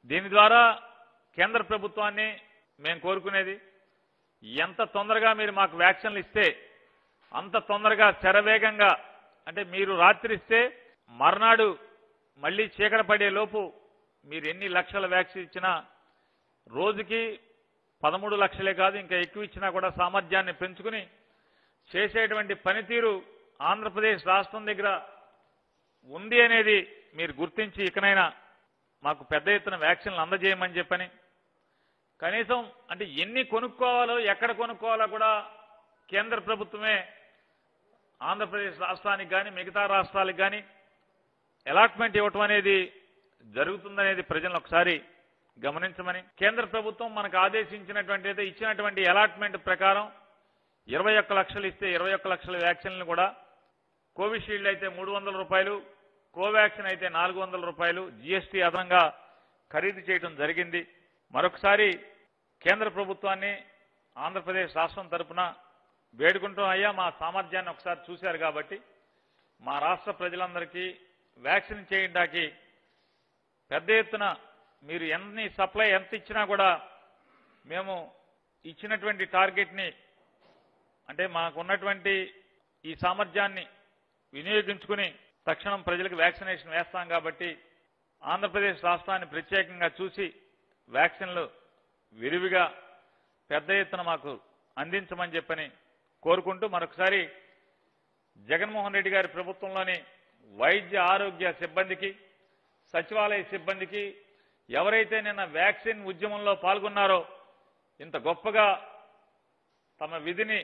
దీని ద్వారా కేంద్ర ప్రభుత్వాన్ని మేము కోరుకునేది ఎంత తొందరగా మీరు మాకు వ్యాక్సిన్లు ఇస్తే అంత తొందరగా శరవేగంగా అంటే మీరు రాత్రి ఇస్తే మర్నాడు మళ్ళీ చీకట పడే లోపు మీరు ఎన్ని లక్షల వ్యాక్సిన్ ఇచ్చినా రోజుకి పదమూడు లక్షలే కాదు ఇంకా ఎక్కువ ఇచ్చినా కూడా సామర్థ్యాన్ని పెంచుకుని చేసేటువంటి పనితీరు ఆంధ్రప్రదేశ్ రాష్ట్రం దగ్గర ఉంది అనేది మీరు గుర్తించి ఇకనైనా మాకు పెద్ద ఎత్తున వ్యాక్సిన్లు అందజేయమని చెప్పని కనీసం అంటే ఎన్ని కొనుక్కోవాలో ఎక్కడ కొనుక్కోవాలో కూడా కేంద్ర ప్రభుత్వమే ఆంధ్రప్రదేశ్ రాష్ట్రానికి కానీ మిగతా రాష్ట్రాలకు కానీ అలాట్మెంట్ ఇవ్వటం అనేది జరుగుతుందనేది ప్రజలను ఒకసారి గమనించమని కేంద్ర ప్రభుత్వం మనకు ఆదేశించినటువంటి ఏదో ఇచ్చినటువంటి అలాట్మెంట్ ప్రకారం ఇరవై ఒక్క లక్షలు ఇస్తే ఇరవై ఒక్క లక్షల వ్యాక్సిన్లు కూడా కోవిషీల్డ్ అయితే మూడు వందల రూపాయలు కోవాక్సిన్ అయితే నాలుగు వందల రూపాయలు జీఎస్టీ అదనంగా ఖరీదు చేయడం జరిగింది మరొకసారి కేంద్ర ప్రభుత్వాన్ని ఆంధ్రప్రదేశ్ రాష్ట్రం తరపున వేడుకుంటాం అయ్యా మా సామర్థ్యాన్ని ఒకసారి చూశారు కాబట్టి మా రాష్ట్ర ప్రజలందరికీ వ్యాక్సిన్ చేయడానికి పెద్ద ఎత్తున మీరు ఎన్ని సప్లై ఎంత ఇచ్చినా కూడా మేము ఇచ్చినటువంటి టార్గెట్ని అంటే మాకు ఉన్నటువంటి ఈ సామర్థ్యాన్ని వినియోగించుకుని తక్షణం ప్రజలకు వ్యాక్సినేషన్ వేస్తాం కాబట్టి ఆంధ్రప్రదేశ్ రాష్ట్రాన్ని ప్రత్యేకంగా చూసి వ్యాక్సిన్లు విరివిగా పెద్ద ఎత్తున మాకు అందించమని చెప్పని కోరుకుంటూ మరొకసారి జగన్మోహన్ రెడ్డి గారి ప్రభుత్వంలోని వైద్య ఆరోగ్య సిబ్బందికి సచివాలయ సిబ్బందికి ఎవరైతే నిన్న వ్యాక్సిన్ ఉద్యమంలో పాల్గొన్నారో ఇంత గొప్పగా తమ విధిని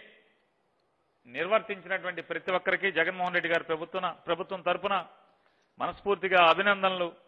నిర్వర్తించినటువంటి ప్రతి ఒక్కరికి జగన్మోహన్ రెడ్డి గారి ప్రభుత్వం ప్రభుత్వం తరపున మనస్ఫూర్తిగా అభినందనలు